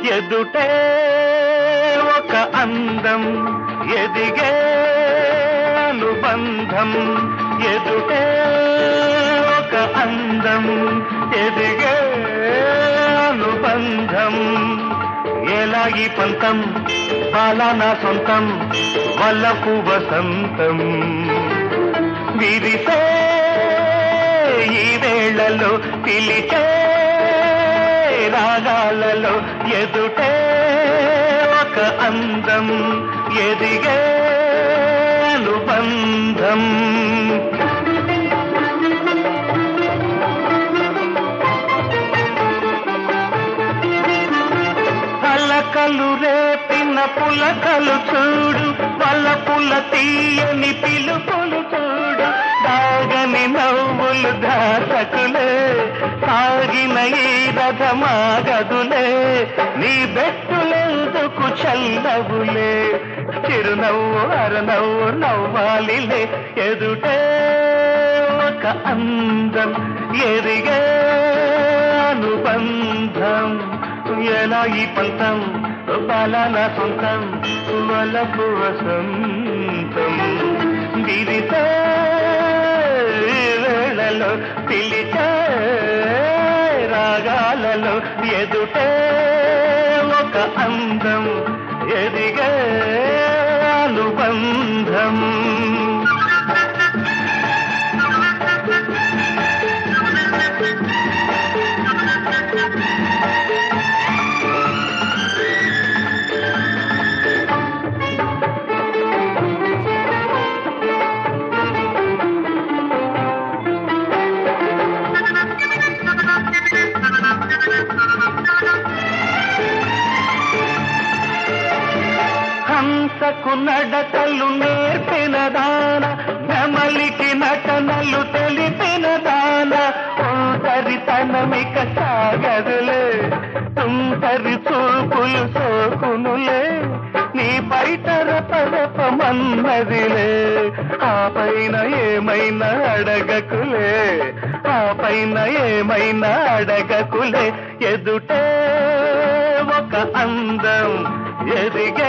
ఎదుటే ఒక అందం ఎదిగే అనుబంధం ఎదుటే ఒక అందం ఎదిగే అనుబంధం ఎలా ఈ పంతం బాలా నా సొంతం వల్లపు వసంతం విరిసే ఈ వేళలో పిలిచే రాగాలలో ఎదుటే ఒక అందం ఎదిగే అనుబంధం పలకలు రేపిన పులకలు చూడు వలపుల తీయని పిలుపులు చూడు దాగని నవ్వులు దాసకులే సాగిన ఈ రథమాగదులే నీ బెట్టులెందుకు చల్లవులే చిరునవ్వు అరనవ్వు నవ్వాలిలే ఎదుటే ఒక అందం ఎదిగే అనుబంధం ఎలా ఈ పంతం బాలాల సొంతం వలపు వసంతం దిరితే వేళలో పిలిచే రాగాలలో ఎదుటే ఒక అందం ఎదిగే అనుబంధం హంసకు నడకలు నేర్పిన దాన నెమలికి నటనలు తెలిపిన దాన ఒంటరితనమిక సాగదులే తుంటరి చూపులు సోకునులే నీ బయట రపరపమన్నదిలే ఆ పైన ఏమైనా అడగకులే ఆ పైన ఏమైనా అడగకులే ఎదుటే ఒక అందం ఎదిగే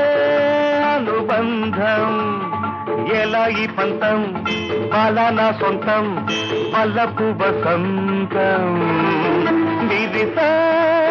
అనుబంధం ఎలా ఈ పంతం బాలా నా సొంతం వల్లపు వసంతం విదిసే